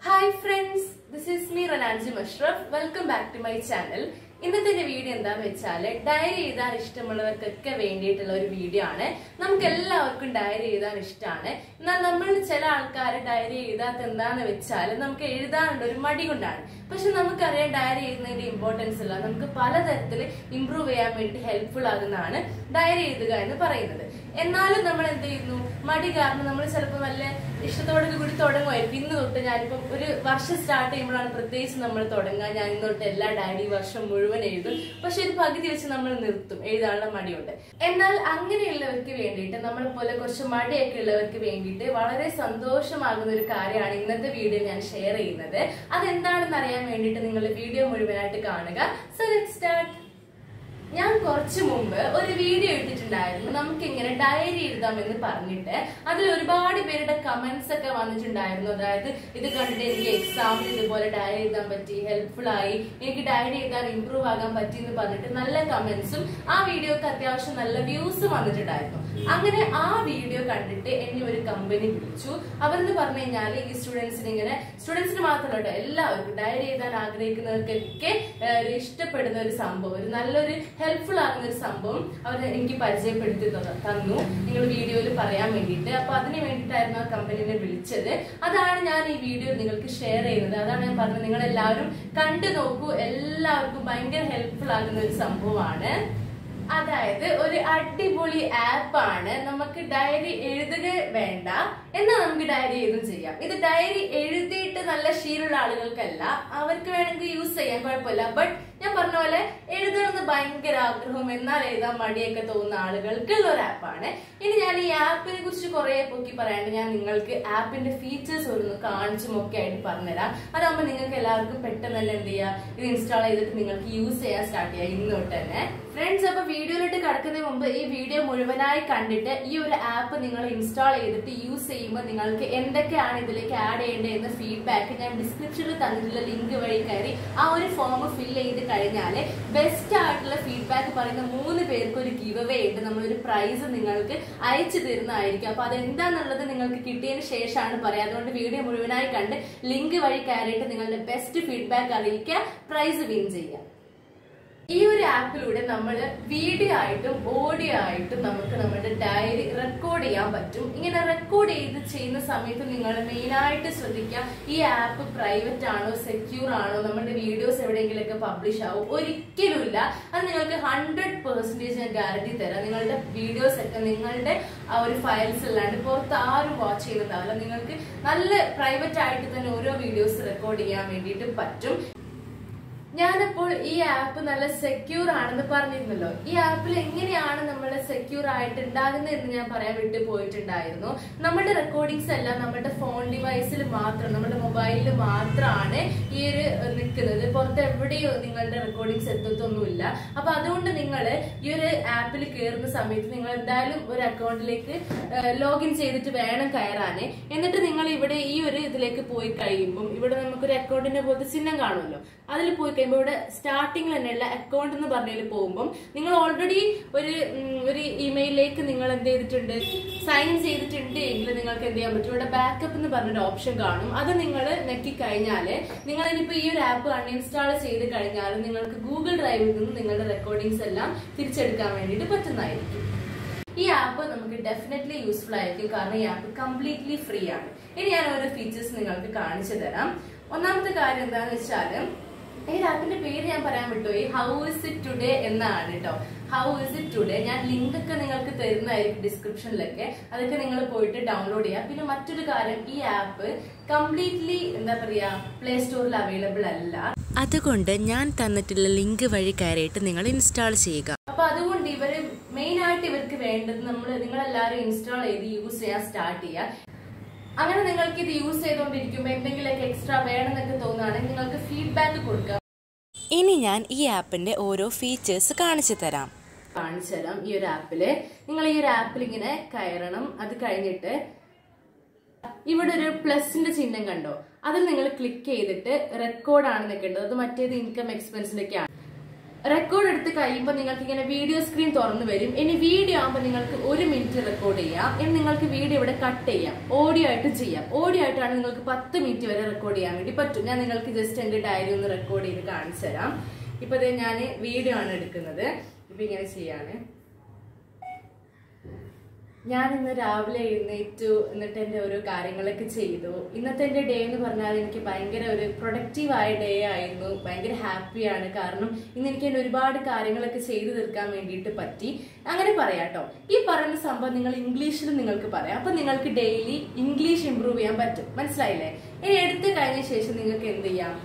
hi friends this is me റനാൻജി Musharaf welcome back to my channel ഇന്നത്തെ എന്റെ video എന്താന്ന് വെച്ചാല് ഡയറി എഴുതാൻ ഇഷ്ടമുള്ളവർക്കൊക്കെ വേണ്ടിയിട്ടുള്ള ഒരു വീഡിയോ ആണ് നമുക്ക് എല്ലാവർക്കും ഡയറി എഴുതാൻ ഇഷ്ടമാണ് എന്നാൽ നമ്മൾ ചില ആൾക്കാർ ഡയറി എഴുതാത്ത എന്താന്ന് വെച്ചാൽ നമുക്ക് എഴുതാനുള്ള ഒരു മടി കൊണ്ടാണ് പക്ഷെ നമുക്കറിയാം ഡയറി എഴുതുന്നതിന്റെ ഇമ്പോർട്ടൻസ് ഇല്ല നമുക്ക് പലതരത്തിൽ ഇമ്പ്രൂവ് ചെയ്യാൻ വേണ്ടി ഹെൽപ്ഫുൾ ആകുന്നതാണ് ഡയറി എഴുതുക എന്ന് പറയുന്നത് എന്നാലും നമ്മൾ എന്ത് ചെയ്യുന്നു മടി കാരണം നമ്മൾ ചിലപ്പോൾ നല്ല ഇഷ്ടത്തോടെ കൂടി തുടങ്ങുമായിരിക്കും ഇന്ന് തൊട്ട് ഞാനിപ്പം ഒരു വർഷം സ്റ്റാർട്ട് ചെയ്യുമ്പോഴാണ് പ്രത്യേകിച്ച് നമ്മൾ തുടങ്ങുക ഞാൻ ഇന്ന് തൊട്ട് എല്ലാ ഡയറി വർഷം മുഴുവൻ എഴുതും പക്ഷെ ഒരു പകുതി വെച്ച് നമ്മൾ നിർത്തും എഴുതാനുള്ള മടിയുണ്ട് എന്നാൽ അങ്ങനെയുള്ളവർക്ക് വേണ്ടിയിട്ട് നമ്മളെ പോലെ കുറച്ച് മടിയൊക്കെ ഉള്ളവർക്ക് വേണ്ടിയിട്ട് വളരെ സന്തോഷമാകുന്ന ഒരു കാര്യമാണ് ഇന്നത്തെ വീഡിയോ ഞാൻ ഷെയർ ചെയ്യുന്നത് അതെന്താണെന്ന് അറിയാൻ വേണ്ടിയിട്ട് നിങ്ങൾ വീഡിയോ മുഴുവനായിട്ട് കാണുക സോ ലെറ്റ് സ്റ്റാർട്ട് ഞാൻ കുറച്ചു മുമ്പ് ഒരു വീഡിയോ ഇട്ടിട്ടുണ്ടായിരുന്നു നമുക്ക് ഇങ്ങനെ ഡയറി എഴുതാമെന്ന് പറഞ്ഞിട്ട് അതിൽ ഒരുപാട് പേരുടെ കമന്റ്സ് ഒക്കെ വന്നിട്ടുണ്ടായിരുന്നു അതായത് ഇത് കണ്ടിട്ട് എനിക്ക് എക്സാമിന് ഇതുപോലെ ഡയറി എഴുതാൻ പറ്റി ഹെൽപ്ഫുൾ ആയി എനിക്ക് ഡയറി എഴുതാൻ ഇമ്പ്രൂവ് ആകാൻ പറ്റി എന്ന് പറഞ്ഞിട്ട് നല്ല കമന്റ്സും ആ വീഡിയോക്ക് അത്യാവശ്യം നല്ല വ്യൂസും വന്നിട്ടുണ്ടായിരുന്നു അങ്ങനെ ആ വീഡിയോ കണ്ടിട്ട് എന്നെ ഒരു കമ്പനി വിളിച്ചു അവരെന്ന് പറഞ്ഞു കഴിഞ്ഞാൽ ഈ സ്റ്റുഡൻസിന് ഇങ്ങനെ സ്റ്റുഡൻസിന് മാത്രമല്ല കേട്ടോ എല്ലാവർക്കും ഡയറി എഴുതാൻ ആഗ്രഹിക്കുന്നവർക്കൊക്കെ ഏഹ്, ഒരു ഇഷ്ടപ്പെടുന്ന ഒരു സംഭവം ഒരു നല്ലൊരു ഹെൽപ്ഫുൾ ആകുന്ന ഒരു സംഭവം അവർ എനിക്ക് പരിചയപ്പെടുത്തി തന്ന- തന്നു നിങ്ങൾ വീഡിയോയിൽ പറയാൻ വേണ്ടിയിട്ട് അപ്പൊ അതിന് വേണ്ടിയിട്ടായിരുന്നു ആ കമ്പനിനെ വിളിച്ചത് അതാണ് ഞാൻ ഈ വീഡിയോ നിങ്ങൾക്ക് ഷെയർ ചെയ്യുന്നത് അതാണ് ഞാൻ പറഞ്ഞത് നിങ്ങൾ എല്ലാവരും കണ്ടു നോക്കൂ എല്ലാവർക്കും ഭയങ്കര ഹെൽപ്ഫുൾ ആകുന്ന ഒരു സംഭവമാണ് അതായത് ഒരു അടിപൊളി ആപ്പാണ് നമുക്ക് ഡയറി എഴുതുക വേണ്ട എന്നാൽ നമുക്ക് ഡയറി എഴുതും ചെയ്യാം ഇത് ഡയറി എഴുതിയിട്ട് നല്ല ശീലമുള്ള ആളുകൾക്കല്ല അവർക്ക് വേണമെങ്കിൽ യൂസ് ചെയ്യാൻ കുഴപ്പമില്ല ബട്ട് ഞാൻ പറഞ്ഞ പോലെ എഴുതണമെന്ന് ഭയങ്കര ആഗ്രഹം എന്നാൽ എഴുതാൻ മടിയൊക്കെ തോന്നുന്ന ആളുകൾക്കുള്ള ഒരു ആപ്പാണ് ഇനി ഞാൻ ഈ ആപ്പിനെ കുറിച്ച് കുറെ പൊക്കി പറയാണ്ട് ഞാൻ നിങ്ങൾക്ക് ആപ്പിന്റെ ഫീച്ചേഴ്സ് ഒന്ന് കാണിച്ചും ഒക്കെ ആയിട്ട് പറഞ്ഞുതരാം അതാകുമ്പോൾ നിങ്ങൾക്ക് എല്ലാവർക്കും പെട്ടെന്ന് തന്നെ എന്ത് ചെയ്യാം ഇത് ഇൻസ്റ്റാൾ ചെയ്തിട്ട് നിങ്ങൾക്ക് യൂസ് ചെയ്യാൻ സ്റ്റാർട്ട് ചെയ്യാം ഇന്ന് തൊട്ട് തന്നെ ഫ്രണ്ട്സ് അപ്പൊ വീഡിയോയിലോട്ട് കടക്കുന്നതിന് മുമ്പ് ഈ വീഡിയോ മുഴുവനായി കണ്ടിട്ട് ഈ ഒരു ആപ്പ് നിങ്ങൾ ഇൻസ്റ്റാൾ ചെയ്തിട്ട് യൂസ് ചെയ്യുമ്പോൾ നിങ്ങൾക്ക് എന്തൊക്കെയാണ് ഇതിലേക്ക് ആഡ് ചെയ്യേണ്ടത് എന്ന ഫീഡ്ബാക്ക് ഞാൻ ഡിസ്ക്രിപ്ഷനിൽ തന്നിട്ടുള്ള ലിങ്ക് വഴി കയറി ആ ഒരു ഫോം ഫിൽ ചെയ്ത് കഴിഞ്ഞാൽ ബെസ്റ്റ് ആയിട്ടുള്ള ഫീഡ്ബാക്ക് പറയുന്ന മൂന്ന് പേർക്ക് ഒരു ഗിവ് അവേ ഉണ്ട് നമ്മളൊരു പ്രൈസ് നിങ്ങൾക്ക് അയച്ചു തരുന്നതായിരിക്കും അപ്പൊ അതെന്താന്നുള്ളത് നിങ്ങൾക്ക് കിട്ടിയതിന് ശേഷമാണ് പറയാം അതുകൊണ്ട് വീഡിയോ മുഴുവനായി കണ്ട് ലിങ്ക് വഴി കയറിയിട്ട് നിങ്ങളുടെ ബെസ്റ്റ് ഫീഡ്ബാക്ക് അറിയിക്കുക പ്രൈസ് വിൻ ചെയ്യുക ഈ ഒരു ആപ്പിലൂടെ നമ്മൾ വീഡിയോ ആയിട്ടും ഓഡിയോ ആയിട്ടും നമുക്ക് നമ്മുടെ ഡയറി റെക്കോർഡ് ചെയ്യാൻ പറ്റും ഇങ്ങനെ റെക്കോർഡ് ചെയ്ത് ചെയ്യുന്ന സമയത്ത് നിങ്ങൾ മെയിനായിട്ട് ശ്രദ്ധിക്കുക ഈ ആപ്പ് പ്രൈവറ്റ് ആണോ സെക്യൂർ ആണോ നമ്മുടെ വീഡിയോസ് എവിടെയെങ്കിലുമൊക്കെ പബ്ലിഷ് ആവും ഒരിക്കലുമില്ല അത് നിങ്ങൾക്ക് ഹൺഡ്രഡ് പെർസെന്റേജ് ഞാൻ ഗ്യാരണ്ടി തരാം നിങ്ങളുടെ വീഡിയോസ് ഒക്കെ നിങ്ങളുടെ ആ ഒരു ഫയൽസ് അല്ലാണ്ട് പുറത്ത് ആരും വാച്ച് ചെയ്യുന്നുണ്ടാവില്ല നിങ്ങൾക്ക് നല്ല പ്രൈവറ്റ് ആയിട്ട് തന്നെ ഓരോ വീഡിയോസ് റെക്കോർഡ് ചെയ്യാൻ വേണ്ടിയിട്ട് പറ്റും ഞാനപ്പോൾ ഈ ആപ്പ് നല്ല സെക്യൂർ ആണെന്ന് പറഞ്ഞിരുന്നല്ലോ ഈ ആപ്പിൽ എങ്ങനെയാണ് നമ്മൾ സെക്യൂർ ആയിട്ട് ഉണ്ടാകുന്നത് എന്ന് ഞാൻ പറയാൻ വിട്ടു പോയിട്ടുണ്ടായിരുന്നു നമ്മുടെ റെക്കോർഡിങ്സ് എല്ലാം നമ്മുടെ ഫോൺ ഡിവൈസിൽ മാത്രം നമ്മുടെ മൊബൈലിൽ മാത്രമാണ് ഈ ഒരു നിൽക്കുന്നത് പുറത്ത് എവിടെയോ നിങ്ങളുടെ റെക്കോർഡിങ്സ് എത്തത്തൊന്നുമില്ല അപ്പൊ അതുകൊണ്ട് നിങ്ങൾ ഈ ഒരു ആപ്പിൽ കയറുന്ന സമയത്ത് നിങ്ങൾ എന്തായാലും ഒരു അക്കൗണ്ടിലേക്ക് ലോഗിൻ ചെയ്തിട്ട് വേണം കയറാന് എന്നിട്ട് നിങ്ങൾ ഇവിടെ ഈ ഒരു ഇതിലേക്ക് പോയി കഴിയുമ്പോൾ ഇവിടെ നമുക്കൊരു അക്കൗണ്ടിന്റെ പോലത്തെ ചിഹ്നം കാണുമല്ലോ അതിൽ പോയി കഴിയുമ്പോൾ ഇവിടെ സ്റ്റാർട്ടിങ്ങിൽ തന്നെയുള്ള അക്കൗണ്ട് എന്ന് പറഞ്ഞതിൽ പോകുമ്പോൾ നിങ്ങൾ ഓൾറെഡി ഒരു ഉം, ഒരു ഇമെയിലിലേക്ക് നിങ്ങൾ എന്ത് ചെയ്തിട്ടുണ്ട് സൈൻ ചെയ്തിട്ടുണ്ട് എങ്കിൽ നിങ്ങൾക്ക് എന്ത് ചെയ്യാൻ പറ്റും ഇവിടെ ബാക്കപ്പ് എന്ന് പറഞ്ഞൊരു ഓപ്ഷൻ കാണും അത് നിങ്ങൾ നെക്കി കഴിഞ്ഞാൽ നിങ്ങൾ ഇനിയിപ്പോ ഈ ഒരു ആപ്പ് അൺഇൻസ്റ്റാൾ ചെയ്ത് കഴിഞ്ഞാൽ നിങ്ങൾക്ക് ഗൂഗിൾ ഡ്രൈവിൽ നിന്ന് നിങ്ങളുടെ റെക്കോർഡിങ്സ് എല്ലാം തിരിച്ചെടുക്കാൻ വേണ്ടിയിട്ട് പറ്റുന്നതായിരിക്കും ഈ ആപ്പ് നമുക്ക് ഡെഫിനറ്റ്ലി യൂസ്ഫുൾ ആയിരിക്കും കാരണം ഈ ആപ്പ് കംപ്ലീറ്റ്ലി ഫ്രീ ആണ് ഇനി ഞാൻ ഓരോ ഫീച്ചേഴ്സ് നിങ്ങൾക്ക് കാണിച്ചു തരാം ഒന്നാമത്തെ കാര്യം എന്താണെന്ന് വെച്ചാൽ ഈ ആപ്പിന്റെ പേര് ഞാൻ പറയാൻ വിട്ടുപോയി ഹൗ ഇസ് ഇറ്റ് ടുഡേ എന്നാണ് കേട്ടോ ഹൗ ഇസ് ഇറ്റ് ടുഡേ ഞാൻ ലിങ്ക് ഒക്കെ നിങ്ങൾക്ക് തരുന്നതായിരിക്കും ഡിസ്ക്രിപ്ഷനിലൊക്കെ അതൊക്കെ നിങ്ങൾ പോയിട്ട് ഡൗൺലോഡ് ചെയ്യുക പിന്നെ മറ്റൊരു കാര്യം ഈ ആപ്പ് കംപ്ലീറ്റ്ലി എന്താ പറയാ പ്ലേ സ്റ്റോറിൽ അവൈലബിൾ അല്ല അതുകൊണ്ട് ഞാൻ തന്നിട്ടുള്ള ലിങ്ക് വഴി കയറിയിട്ട് നിങ്ങൾ ഇൻസ്റ്റാൾ ചെയ്യുക അപ്പൊ അതുകൊണ്ട് ഇവര് മെയിൻ ആയിട്ട് ഇവർക്ക് വേണ്ടത് നമ്മൾ നിങ്ങളെല്ലാവരും ഇൻസ്റ്റാൾ ചെയ്ത് യൂസ് ചെയ്യാൻ സ്റ്റാർട്ട് ചെയ്യുക അങ്ങനെ നിങ്ങൾക്ക് ഇത് യൂസ് ചെയ്തുകൊണ്ടിരിക്കുമ്പോൾ എന്തെങ്കിലുമൊക്കെ എക്സ്ട്രാ വേണമെന്നൊക്കെ തോന്നുകയാണെങ്കിൽ നിങ്ങൾക്ക് ഫീഡ്ബാക്ക് കൊടുക്കുക ഇനി ഞാൻ ഈ ആപ്പിന്റെ ഓരോ ഫീച്ചേഴ്സ് കാണിച്ചു തരാം കാണിച്ചു തരാം ഈ ഒരു ആപ്പില് നിങ്ങൾ ഈ ഒരു ആപ്പിൽ ഇങ്ങനെ കയറണം അത് കഴിഞ്ഞിട്ട് ഇവിടെ ഒരു പ്ലസിന്റെ ചിഹ്നം കണ്ടോ അതിൽ നിങ്ങൾ ക്ലിക്ക് ചെയ്തിട്ട് റെക്കോർഡാണ് നിൽക്കേണ്ടത് അത് മറ്റേത് ഇൻകം എക്സ്പെൻസിലൊക്കെയാണ് റെക്കോർഡ് എടുത്ത് കഴിയുമ്പോൾ നിങ്ങൾക്ക് ഇങ്ങനെ വീഡിയോ സ്ക്രീൻ തുറന്നു വരും ഇനി വീഡിയോ ആകുമ്പോൾ നിങ്ങൾക്ക് ഒരു മിനിറ്റ് റെക്കോർഡ് ചെയ്യാം ഇനി നിങ്ങൾക്ക് വീഡിയോ ഇവിടെ കട്ട് ചെയ്യാം ഓഡിയോ ആയിട്ട് ചെയ്യാം ഓഡിയോ ആയിട്ടാണ് നിങ്ങൾക്ക് പത്ത് മിനിറ്റ് വരെ റെക്കോർഡ് ചെയ്യാൻ വേണ്ടി പറ്റും ഞാൻ നിങ്ങൾക്ക് ജസ്റ്റ് എന്റെ ഡയറി ഒന്ന് റെക്കോർഡ് ചെയ്ത് കാണിച്ചു തരാം ഇപ്പൊ ദേ ഞാൻ വീഡിയോ ആണ് എടുക്കുന്നത് ഇപ്പൊ ഇങ്ങനെ ചെയ്യാണ് ഞാൻ ഇന്ന് രാവിലെ എഴുന്നേറ്റു എന്നിട്ട് എൻ്റെ ഓരോ കാര്യങ്ങളൊക്കെ ചെയ്തു ഇന്നത്തെ എൻ്റെ ഡേ എന്ന് പറഞ്ഞാൽ എനിക്ക് ഭയങ്കര ഒരു പ്രൊഡക്റ്റീവായ ഡേ ആയിരുന്നു ഭയങ്കര ഹാപ്പിയാണ് കാരണം ഇന്ന് എനിക്ക് എൻ്റെ ഒരുപാട് കാര്യങ്ങളൊക്കെ ചെയ്തു തീർക്കാൻ വേണ്ടിയിട്ട് പറ്റി അങ്ങനെ പറയാട്ടോ ഈ പറയുന്ന സംഭവം നിങ്ങൾ ഇംഗ്ലീഷിൽ നിങ്ങൾക്ക് പറയാം അപ്പൊ നിങ്ങൾക്ക് ഡെയിലി ഇംഗ്ലീഷ് ഇംപ്രൂവ് ചെയ്യാൻ പറ്റും മനസ്സിലായില്ലേ ഇനി എടുത്തു കഴിഞ്ഞ ശേഷം നിങ്ങൾക്ക് എന്ത് ചെയ്യാം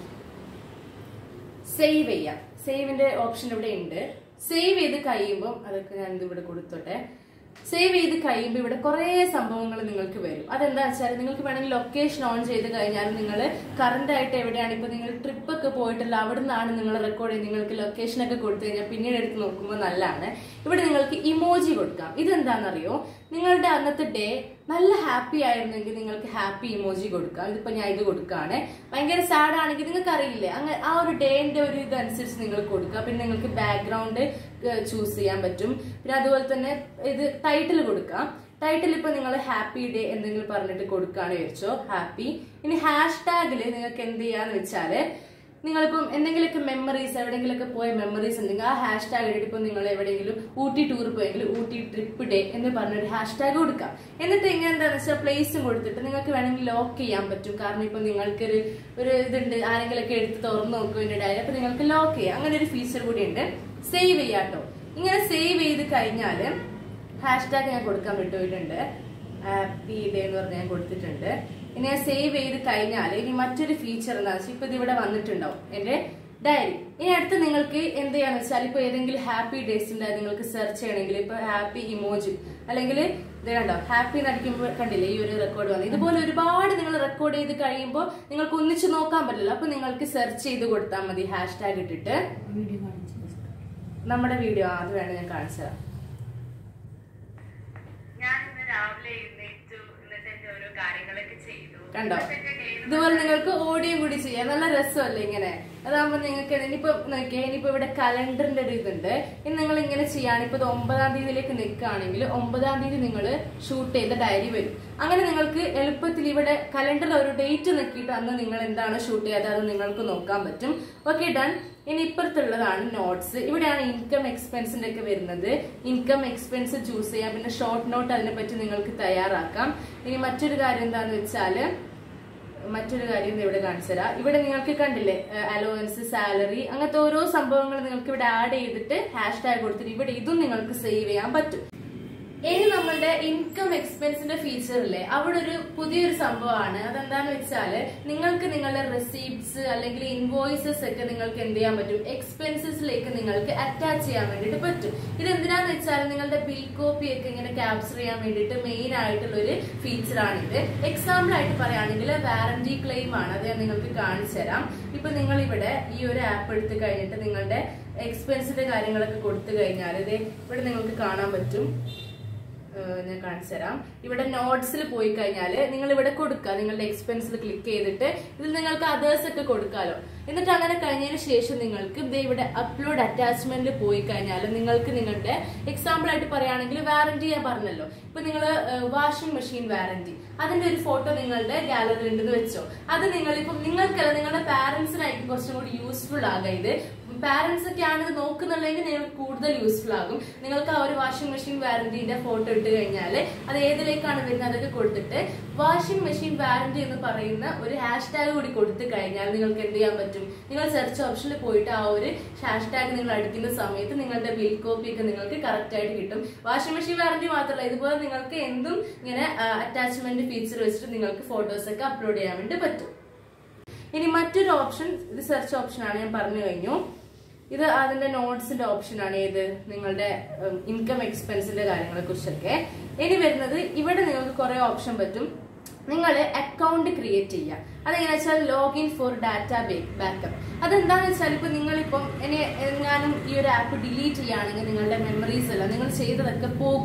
സേവ് ചെയ്യാം സേവിന്റെ ഓപ്ഷൻ ഇവിടെ ഉണ്ട് സേവ് ചെയ്ത് കഴിയുമ്പോൾ അതൊക്കെ ഞാൻ ഇത് ഇവിടെ കൊടുത്തോട്ടെ സേവ് ചെയ്ത് കഴിയുമ്പോൾ ഇവിടെ കുറേ സംഭവങ്ങൾ നിങ്ങൾക്ക് വരും അതെന്താ വെച്ചാൽ നിങ്ങൾക്ക് വേണമെങ്കിൽ ലൊക്കേഷൻ ഓൺ ചെയ്ത് കഴിഞ്ഞാൽ നിങ്ങൾ കറണ്ട് ആയിട്ട് എവിടെയാണ് ഇപ്പൊ നിങ്ങൾ ട്രിപ്പ് ഒക്കെ പോയിട്ടില്ല അവിടെ നിന്നാണ് നിങ്ങൾ റെക്കോർഡ് ചെയ്ത് നിങ്ങൾക്ക് ലൊക്കേഷൻ ഒക്കെ കൊടുത്തു കഴിഞ്ഞാൽ പിന്നീട് എടുത്ത് നോക്കുമ്പോൾ നല്ലതാണ് ഇവിടെ നിങ്ങൾക്ക് ഇമോജി കൊടുക്കാം ഇതെന്താണെന്നറിയോ നിങ്ങളുടെ അന്നത്തെ ഡേ നല്ല ഹാപ്പി ആയിരുന്നെങ്കിൽ നിങ്ങൾക്ക് ഹാപ്പി ഇമോജി കൊടുക്കാം ഇതിപ്പോ ഞാൻ ഇത് കൊടുക്കാണ് ഭയങ്കര സാഡ് ആണെങ്കിൽ നിങ്ങൾക്ക് അറിയില്ലേ അങ്ങനെ ആ ഒരു ഡേന്റെ ഒരു ഇതനുസരിച്ച് നിങ്ങൾ കൊടുക്കുക പിന്നെ നിങ്ങൾക്ക് ബാക്ക്ഗ്രൗണ്ട് ചൂസ് ചെയ്യാൻ പറ്റും പിന്നെ അതുപോലെ തന്നെ ഇത് ടൈറ്റിൽ കൊടുക്കാം ടൈറ്റിൽ ഇപ്പൊ നിങ്ങൾ ഹാപ്പി ഡേ എന്തെങ്കിലും പറഞ്ഞിട്ട് കൊടുക്കുകയാണ് വിചാരിച്ചോ ഹാപ്പി ഇനി ഹാഷ് ടാഗിൽ നിങ്ങൾക്ക് എന്ത് ചെയ്യാന്ന് വെച്ചാല് നിങ്ങളിപ്പം എന്തെങ്കിലുമൊക്കെ മെമ്മറീസ് എവിടെയെങ്കിലുമൊക്കെ പോയ മെമ്മറീസ് ഉണ്ടെങ്കിൽ ആ ഹാഷ് ടാഗ് ഇട്ടിട്ട് ഇപ്പം നിങ്ങൾ എവിടെയെങ്കിലും ഊട്ടി ടൂർ പോയെങ്കിൽ ഊട്ടി ട്രിപ്പ് ഡേ എന്ന് പറഞ്ഞൊരു ഹാഷ് ടാഗ് കൊടുക്കാം എന്നിട്ട് ഇങ്ങനെ എന്താണെന്ന് വെച്ചാൽ പ്ലേസും കൊടുത്തിട്ട് നിങ്ങൾക്ക് വേണമെങ്കിൽ ലോക്ക് ചെയ്യാൻ പറ്റും കാരണം ഇപ്പം നിങ്ങൾക്കൊരു ഒരു ഇതുണ്ട് ആരെങ്കിലുമൊക്കെ എടുത്ത് തുറന്നു നോക്കും ഇതിന്റെ ഡയറി അപ്പൊ നിങ്ങൾക്ക് ലോക്ക് ചെയ്യാം അങ്ങനെ ഒരു ഫീച്ചർ കൂടി ഉണ്ട് സേവ് ചെയ്യാട്ടോ ഇങ്ങനെ സേവ് ചെയ്ത് കഴിഞ്ഞാൽ ഹാഷ് ടാഗ് ഞാൻ കൊടുക്കാൻ വിട്ടുപോയിട്ടുണ്ട് ഹാപ്പി ഡേ എന്ന് പറഞ്ഞ് ഞാൻ കൊടുത്തിട്ടുണ്ട് ഇനി ഞാൻ സേവ് ചെയ്ത് കഴിഞ്ഞാൽ ഇനി മറ്റൊരു ഫീച്ചർ എന്താണെന്ന് വെച്ചാൽ ഇപ്പൊ ഇത് ഇവിടെ വന്നിട്ടുണ്ടാവും എന്റെ ഡയറി ഇനി അടുത്ത് നിങ്ങൾക്ക് എന്ത് ചെയ്യാന്ന് വെച്ചാൽ ഇപ്പൊ ഏതെങ്കിലും ഹാപ്പി ഡേയ്സ് ഉണ്ടായി നിങ്ങൾക്ക് സെർച്ച് ചെയ്യണമെങ്കിൽ ഇപ്പൊ ഹാപ്പി ഇമോജി അല്ലെങ്കിൽ ഇത് കണ്ടോ ഹാപ്പി നടിക്കുമ്പോൾ കണ്ടില്ലേ ഈ ഒരു റെക്കോർഡ് വന്നു ഇതുപോലെ ഒരുപാട് നിങ്ങൾ റെക്കോർഡ് ചെയ്ത് കഴിയുമ്പോൾ നിങ്ങൾക്ക് ഒന്നിച്ച് നോക്കാൻ പറ്റില്ല അപ്പൊ നിങ്ങൾക്ക് സെർച്ച് ചെയ്ത് കൊടുത്താൽ മതി ഹാഷ് ടാഗ് ഇട്ടിട്ട് നമ്മുടെ വീഡിയോ അത് വേണം ഞാൻ കാണിച്ചു തരാം ഞാൻ ഇന്ന് രാവിലെ എഴുന്നേറ്റു എന്നിട്ട് എന്റെ ഓരോ കാര്യങ്ങളൊക്കെ ചെയ്തു കണ്ടോ ഇതുപോലെ നിങ്ങൾക്ക് ഓഡിയോ കൂടി ചെയ്യാം നല്ല രസമല്ലേ ഇങ്ങനെ അതാകുമ്പോ നിങ്ങൾക്ക് ഇനിയിപ്പോ നോക്കിയാൽ ഇനിയിപ്പോ ഇവിടെ കലണ്ടറിന്റെ ഒരു ഇതുണ്ട് ഇനി നിങ്ങൾ ഇങ്ങനെ ചെയ്യാണ് ഇപ്പൊ ഇത് ഒമ്പതാം തീയതിയിലേക്ക് നിൽക്കുകയാണെങ്കിൽ ഒമ്പതാം തീയതി നിങ്ങൾ ഷൂട്ട് ചെയ്ത ഡയറി വരും അങ്ങനെ നിങ്ങൾക്ക് എളുപ്പത്തിൽ ഇവിടെ കലണ്ടറിൽ ഒരു ഡേറ്റ് നോക്കിയിട്ട് അന്ന് നിങ്ങൾ എന്താണ് ഷൂട്ട് ചെയ്യാതെ അത് നിങ്ങൾക്ക് നോക്കാൻ പറ്റും ഓക്കെ ഡൺ ഇനി ഇപ്പുറത്തുള്ളതാണ് നോട്ട്സ് ഇവിടെയാണ് ഇൻകം എക്സ്പെൻസിന്റെ ഒക്കെ വരുന്നത് ഇൻകം എക്സ്പെൻസ് ചൂസ് ചെയ്യാം പിന്നെ ഷോർട്ട് നോട്ട് അതിനെ പറ്റി നിങ്ങൾക്ക് തയ്യാറാക്കാം ഇനി മറ്റൊരു കാര്യം എന്താന്ന് വെച്ചാല് മറ്റൊരു കാര്യം ദേ ഇവിടെ കാണിച്ചു തരാം ഇവിടെ നിങ്ങൾക്ക് കണ്ടില്ലേ അലോവൻസ് സാലറി അങ്ങനത്തെ ഓരോ സംഭവങ്ങൾ നിങ്ങൾക്ക് ഇവിടെ ആഡ് ചെയ്തിട്ട് ഹാഷ് ടാഗ് കൊടുത്തിട്ട് ഇവിടെ ഇതും നിങ്ങൾക്ക് സേവ് ചെയ്യാൻ പറ്റും ഇനി നമ്മളുടെ ഇൻകം എക്സ്പെൻസിന്റെ ഫീച്ചർ ഇല്ലേ അവിടെ ഒരു പുതിയൊരു സംഭവമാണ് അതെന്താന്ന് വെച്ചാല് നിങ്ങൾക്ക് നിങ്ങളുടെ റെസീപ്റ്റ്സ് അല്ലെങ്കിൽ ഇൻവോയ്സസ് ഒക്കെ നിങ്ങൾക്ക് എന്ത് ചെയ്യാൻ പറ്റും എക്സ്പെൻസസിലേക്ക് നിങ്ങൾക്ക് അറ്റാച്ച് ചെയ്യാൻ വേണ്ടിയിട്ട് പറ്റും ഇത് എന്തിനാന്ന് വെച്ചാൽ നിങ്ങളുടെ ബിൽ കോപ്പി ഒക്കെ ഇങ്ങനെ ക്യാപ്ചർ ചെയ്യാൻ വേണ്ടിയിട്ട് മെയിൻ ആയിട്ടുള്ള ഒരു ഫീച്ചറാണിത് എക്സാമ്പിൾ ആയിട്ട് പറയുകയാണെങ്കിൽ വാറന്റി ക്ലെയിം ആണ് അത് ഞാൻ നിങ്ങൾക്ക് കാണിച്ചു തരാം ഇപ്പൊ നിങ്ങൾ ഇവിടെ ഈ ഒരു ആപ്പ് എടുത്തു കഴിഞ്ഞിട്ട് നിങ്ങളുടെ എക്സ്പെൻസിന്റെ കാര്യങ്ങളൊക്കെ കൊടുത്തു കഴിഞ്ഞാൽ ഇത് ഇവിടെ നിങ്ങൾക്ക് കാണാൻ പറ്റും ഏഹ് ഞാൻ കാണിച്ചു തരാം ഇവിടെ നോട്ട്സിൽ പോയി കഴിഞ്ഞാൽ നിങ്ങൾ ഇവിടെ കൊടുക്കുക നിങ്ങളുടെ എക്സ്പെൻസിൽ ക്ലിക്ക് ചെയ്തിട്ട് ഇതിൽ നിങ്ങൾക്ക് അതേഴ്സ് ഒക്കെ കൊടുക്കാലോ എന്നിട്ട് അങ്ങനെ കഴിഞ്ഞതിന് ശേഷം നിങ്ങൾക്ക് ദേ ഇവിടെ അപ്ലോഡ് അറ്റാച്ച്മെന്റിൽ പോയി കഴിഞ്ഞാൽ നിങ്ങൾക്ക് നിങ്ങളുടെ എക്സാമ്പിൾ ആയിട്ട് പറയുകയാണെങ്കിൽ വാറന്റി ഞാൻ പറഞ്ഞല്ലോ ഇപ്പൊ നിങ്ങൾ വാഷിംഗ് മെഷീൻ വാറന്റി അതിന്റെ ഒരു ഫോട്ടോ നിങ്ങളുടെ ഗാലറിയിൽ ഉണ്ടെന്ന് വെച്ചോ അത് നിങ്ങൾ ഇപ്പം നിങ്ങൾക്കല്ല നിങ്ങളുടെ പാരന്റ്സിനായിരിക്കും കുറച്ചും കൂടി യൂസ്ഫുൾ ആകുക ഇത് പാരന്റ്സ് ഒക്കെ ആണ് ഇത് നോക്കുന്നുണ്ടെങ്കിൽ നിങ്ങൾക്ക് കൂടുതൽ യൂസ്ഫുൾ ആകും നിങ്ങൾക്ക് ആ ഒരു വാഷിംഗ് മെഷീൻ വാറന്റിന്റെ ഫോട്ടോ ഇട്ട് കഴിഞ്ഞാൽ അത് ഏതിലേക്കാണ് വരുന്നത് അതൊക്കെ കൊടുത്തിട്ട് വാഷിംഗ് മെഷീൻ വാറന്റി എന്ന് പറയുന്ന ഒരു ഹാഷ് ടാഗ് കൂടി കൊടുത്തു കഴിഞ്ഞാൽ നിങ്ങൾക്ക് എന്ത് ചെയ്യാൻ പറ്റും നിങ്ങൾ സെർച്ച് ഓപ്ഷനിൽ പോയിട്ട് ആ ഒരു ഹാഷ് ടാഗ് നിങ്ങൾ അടിക്കുന്ന സമയത്ത് നിങ്ങളുടെ ബിൽ കോപ്പി ഒക്കെ നിങ്ങൾക്ക് കറക്റ്റ് ആയിട്ട് കിട്ടും വാഷിംഗ് മെഷീൻ വാറന്റി മാത്രമല്ല ഇതുപോലെ നിങ്ങൾക്ക് എന്തും ഇങ്ങനെ അറ്റാച്ച്മെന്റ് ഫീച്ചർ വെച്ചിട്ട് നിങ്ങൾക്ക് ഫോട്ടോസ് ഒക്കെ അപ്ലോഡ് ചെയ്യാൻ വേണ്ടി പറ്റും ഇനി മറ്റൊരു ഓപ്ഷൻ ഇത് സെർച്ച് ഓപ്ഷൻ ആണ് ഞാൻ പറഞ്ഞു കഴിഞ്ഞു ഇത് അതിന്റെ നോട്ട്സിന്റെ ഓപ്ഷൻ ആണ് ഏത് നിങ്ങളുടെ ഇൻകം എക്സ്പെൻസിന്റെ കാര്യങ്ങളെ കുറിച്ചൊക്കെ ഇനി വരുന്നത് ഇവിടെ നിങ്ങൾക്ക് കുറെ ഓപ്ഷൻ പറ്റും നിങ്ങൾ അക്കൗണ്ട് ക്രിയേറ്റ് ചെയ്യുക അതെങ്ങനെ വെച്ചാൽ ലോഗിൻ ഫോർ ഡാറ്റ ബാക്കപ്പ് അതെന്താണെന്ന് വെച്ചാൽ ഇപ്പൊ നിങ്ങളിപ്പം ഇനി എങ്ങാനും ഈ ഒരു ആപ്പ് ഡിലീറ്റ് ചെയ്യുകയാണെങ്കിൽ നിങ്ങളുടെ മെമ്മറീസ് എല്ലാം നിങ്ങൾ ചെയ്തതൊക്കെ പോകും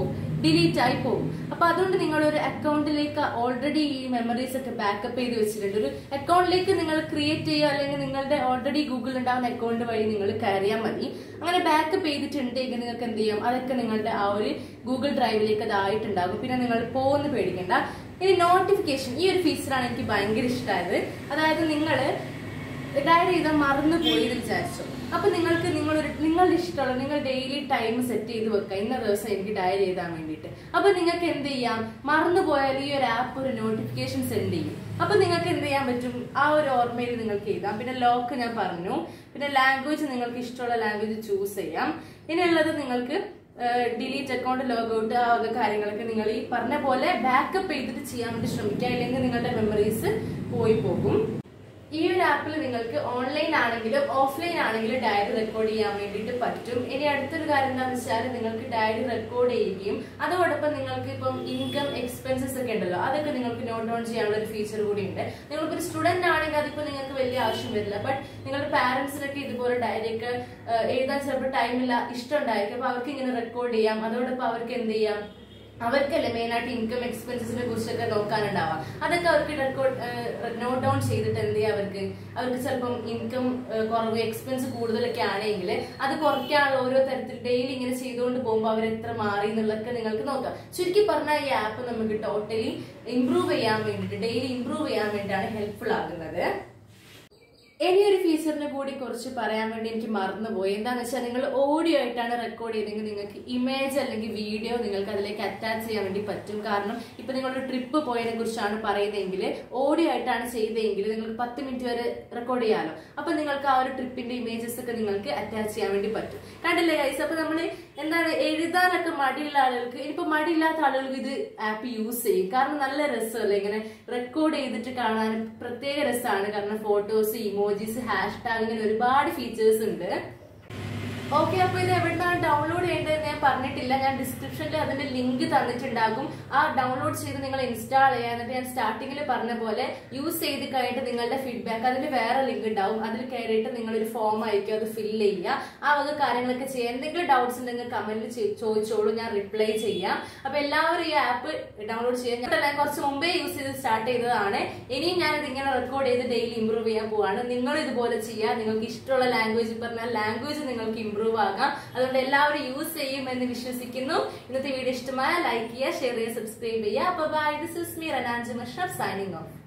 ഡിലീറ്റ് ആയി പോകും അപ്പൊ അതുകൊണ്ട് നിങ്ങൾ ഒരു അക്കൗണ്ടിലേക്ക് ഓൾറെഡി ഈ മെമ്മറീസ് ഒക്കെ ബാക്കപ്പ് ചെയ്ത് വെച്ചിട്ടുണ്ട് ഒരു അക്കൗണ്ടിലേക്ക് നിങ്ങൾ ക്രിയേറ്റ് ചെയ്യുക അല്ലെങ്കിൽ നിങ്ങളുടെ ഓൾറെഡി ഗൂഗിൾ ഉണ്ടാവുന്ന അക്കൗണ്ട് വഴി നിങ്ങൾ കയറിയാൽ മതി അങ്ങനെ ബാക്കപ്പ് ചെയ്തിട്ടുണ്ടെങ്കിൽ നിങ്ങൾക്ക് എന്ത് ചെയ്യാം അതൊക്കെ നിങ്ങളുടെ ആ ഒരു ഗൂഗിൾ ഡ്രൈവിലേക്ക് അതായിട്ടുണ്ടാകും പിന്നെ നിങ്ങൾ പോകുന്ന പേടിക്കണ്ട ഇനി നോട്ടിഫിക്കേഷൻ ഈ ഒരു ഫീച്ചറാണ് എനിക്ക് ഭയങ്കര ഇഷ്ടമായത് അതായത് നിങ്ങൾ ഡയറി ചെയ്താൽ മറന്നു പോയി എന്ന് വിചാരിച്ചു അപ്പൊ നിങ്ങൾക്ക് നിങ്ങളൊരു നിങ്ങളുടെ ഇഷ്ടമുള്ള നിങ്ങൾ ഡെയിലി ടൈം സെറ്റ് ചെയ്ത് വെക്കുക ഇന്ന ദിവസം എനിക്ക് ഡയറി എഴുതാൻ വേണ്ടിയിട്ട് അപ്പൊ നിങ്ങൾക്ക് എന്ത് ചെയ്യാം മറന്നു പോയാൽ ഈ ഒരു ആപ്പ് ഒരു നോട്ടിഫിക്കേഷൻ സെൻഡ് ചെയ്യും അപ്പൊ നിങ്ങൾക്ക് എന്ത് ചെയ്യാൻ പറ്റും ആ ഒരു ഓർമ്മയിൽ നിങ്ങൾക്ക് എഴുതാം പിന്നെ ലോക്ക് ഞാൻ പറഞ്ഞു പിന്നെ ലാംഗ്വേജ് നിങ്ങൾക്ക് ഇഷ്ടമുള്ള ലാംഗ്വേജ് ചൂസ് ചെയ്യാം ഇനിയുള്ളത് നിങ്ങൾക്ക് ഡിലീറ്റ് അക്കൗണ്ട് ലോഗൗട്ട് ആ വക കാര്യങ്ങളൊക്കെ നിങ്ങൾ ഈ പറഞ്ഞ പോലെ ബാക്കപ്പ് ചെയ്തിട്ട് ചെയ്യാൻ വേണ്ടി ശ്രമിക്കുക ഇല്ലെങ്കിൽ നിങ്ങളുടെ മെമ്മറീസ് പോയി പോകും ഈ ഒരു ആപ്പിൽ നിങ്ങൾക്ക് ഓൺലൈൻ ആണെങ്കിലും ഓഫ്ലൈൻ ആണെങ്കിലും ഡയറി റെക്കോർഡ് ചെയ്യാൻ വേണ്ടിയിട്ട് പറ്റും ഇനി അടുത്തൊരു കാര്യം എന്താണെന്ന് വെച്ചാൽ നിങ്ങൾക്ക് ഡയറി റെക്കോർഡ് ചെയ്യുകയും അതോടൊപ്പം നിങ്ങൾക്ക് ഇപ്പം ഇൻകം എക്സ്പെൻസസ് ഒക്കെ ഉണ്ടല്ലോ അതൊക്കെ നിങ്ങൾക്ക് നോട്ട് ഡൗൺ ചെയ്യാനുള്ള ഒരു ഫീച്ചർ കൂടി ഉണ്ട് നിങ്ങൾക്ക് ഒരു സ്റ്റുഡന്റ് ആണെങ്കിൽ അതിപ്പോൾ നിങ്ങൾക്ക് വലിയ ആവശ്യം വരില്ല ബട്ട് നിങ്ങളുടെ പാരന്റ്സിനൊക്കെ ഇതുപോലെ ഡയറി ഒക്കെ ഏഹ്, എഴുതാൻ ചിലപ്പോൾ ടൈമില്ല ഇഷ്ടം ഉണ്ടായിരിക്കും അപ്പൊ അവർക്ക് ഇങ്ങനെ റെക്കോർഡ് ചെയ്യാം അതോടൊപ്പം അവർക്ക് എന്ത് ചെയ്യാം അവർക്കല്ലേ മെയിൻ ആയിട്ട് ഇൻകം എക്സ്പെൻസസിനെ കുറിച്ചൊക്കെ നോക്കാനുണ്ടാവാം അതൊക്കെ അവർക്ക് റെക്കോർഡ് നോട്ട് ഡൗൺ ചെയ്തിട്ട് എന്ത് ചെയ്യാം അവർക്ക് അവർക്ക് ചിലപ്പം ഇൻകം കുറവ് എക്സ്പെൻസ് കൂടുതലൊക്കെ ആണെങ്കിൽ അത് കുറയ്ക്കാനുള്ള ഓരോ തരത്തിൽ ഡെയിലി ഇങ്ങനെ ചെയ്തുകൊണ്ട് പോകുമ്പോൾ അവർ എത്ര മാറി എന്നുള്ളതൊക്കെ നിങ്ങൾക്ക് നോക്കാം ചുരുക്കി പറഞ്ഞാൽ ഈ ആപ്പ് നമുക്ക് ടോട്ടലി ഇംപ്രൂവ് ചെയ്യാൻ വേണ്ടിയിട്ട് ഡെയിലി ഇംപ്രൂവ് ചെയ്യാൻ വേണ്ടിയിട്ടാണ് ഹെൽപ്ഫുൾ ആകുന്നത് ഇനി ഒരു ഫീച്ചറിനെ കൂടി കുറിച്ച് പറയാൻ വേണ്ടി എനിക്ക് മറന്നുപോയി എന്താന്ന് വെച്ചാൽ നിങ്ങൾ ഓഡിയോ ആയിട്ടാണ് റെക്കോർഡ് ചെയ്തെങ്കിൽ നിങ്ങൾക്ക് ഇമേജ് അല്ലെങ്കിൽ വീഡിയോ നിങ്ങൾക്ക് അതിലേക്ക് അറ്റാച്ച് ചെയ്യാൻ വേണ്ടി പറ്റും കാരണം ഇപ്പൊ നിങ്ങളൊരു ട്രിപ്പ് പോയതിനെ കുറിച്ചാണ് പറയുന്നതെങ്കിൽ ഓഡിയോ ആയിട്ടാണ് ചെയ്തതെങ്കിൽ നിങ്ങൾക്ക് പത്ത് മിനിറ്റ് വരെ റെക്കോർഡ് ചെയ്യാമല്ലോ അപ്പൊ നിങ്ങൾക്ക് ആ ഒരു ട്രിപ്പിന്റെ ഇമേജസ് ഒക്കെ നിങ്ങൾക്ക് അറ്റാച്ച് ചെയ്യാൻ വേണ്ടി പറ്റും കണ്ടില്ലേ ഗൈസ് അപ്പൊ നമ്മൾ എന്താണ് എഴുതാനൊക്കെ മടിയുള്ള ആളുകൾക്ക് ഇനിയിപ്പോ മടിയില്ലാത്ത ആളുകൾക്ക് ഇത് ആപ്പ് യൂസ് ചെയ്യും കാരണം നല്ല രസമല്ലേ ഇങ്ങനെ റെക്കോർഡ് ചെയ്തിട്ട് കാണാൻ പ്രത്യേക രസമാണ് കാരണം ഫോട്ടോസ് ഇമോജീസ് ഹാഷ് ടാഗ് ഇങ്ങനെ ഒരുപാട് ഫീച്ചേഴ്സ് ഉണ്ട് ഓക്കെ അപ്പൊ ഇത് എവിടുന്നാണ് ഡൗൺലോഡ് ചെയ്യേണ്ടതെന്ന് ഞാൻ പറഞ്ഞിട്ടില്ല ഞാൻ ഡിസ്ക്രിപ്ഷനിൽ അതിന്റെ ലിങ്ക് തന്നിട്ടുണ്ടാകും ആ ഡൗൺലോഡ് ചെയ്ത് നിങ്ങൾ ഇൻസ്റ്റാൾ ചെയ്യാൻ എന്നിട്ട് ഞാൻ സ്റ്റാർട്ടിങ്ങിൽ പറഞ്ഞ പോലെ യൂസ് ചെയ്ത് കഴിഞ്ഞിട്ട് നിങ്ങളുടെ ഫീഡ്ബാക്ക് അതിൽ വേറെ ലിങ്ക് ഉണ്ടാവും അതിൽ കയറിയിട്ട് നിങ്ങൾ ഒരു ഫോം ആയിരിക്കും അത് ഫില്ല് ചെയ്യുക ആ വക കാര്യങ്ങളൊക്കെ ചെയ്യാൻ എന്തെങ്കിലും ഡൗട്ട്സ് ഉണ്ടെങ്കിൽ കമന്റിൽ ചോദിച്ചോളൂ ഞാൻ റിപ്ലൈ ചെയ്യാം അപ്പൊ എല്ലാവരും ഈ ആപ്പ് ഡൗൺലോഡ് ചെയ്യാൻ ഞാൻ കുറച്ച് മുമ്പേ യൂസ് ചെയ്ത് സ്റ്റാർട്ട് ചെയ്തതാണ് ഇനിയും ഞാനിത് ഇങ്ങനെ റെക്കോർഡ് ചെയ്ത് ഡെയിലി ഇമ്പ്രൂവ് ചെയ്യാൻ പോവാണ് നിങ്ങൾ ഇതുപോലെ ചെയ്യുക നിങ്ങൾക്ക് ഇഷ്ടമുള്ള ലാംഗ്വേജ് പറഞ്ഞാൽ ലാംഗ്വേജ് നിങ്ങൾക്ക് ഇമ്പ്രൂവ് ആകാം അതുകൊണ്ട് എല്ലാവരും യൂസ് ചെയ്യും എന്ന് വിശ്വസിക്കുന്നു ഇന്നത്തെ വീഡിയോ ഇഷ്ടമായ ലൈക്ക് ചെയ്യുക ഷെയർ ചെയ്യുക സബ്സ്ക്രൈബ് ചെയ്യുക അപ്പൊ bye this is me Ranan Musharraf signing of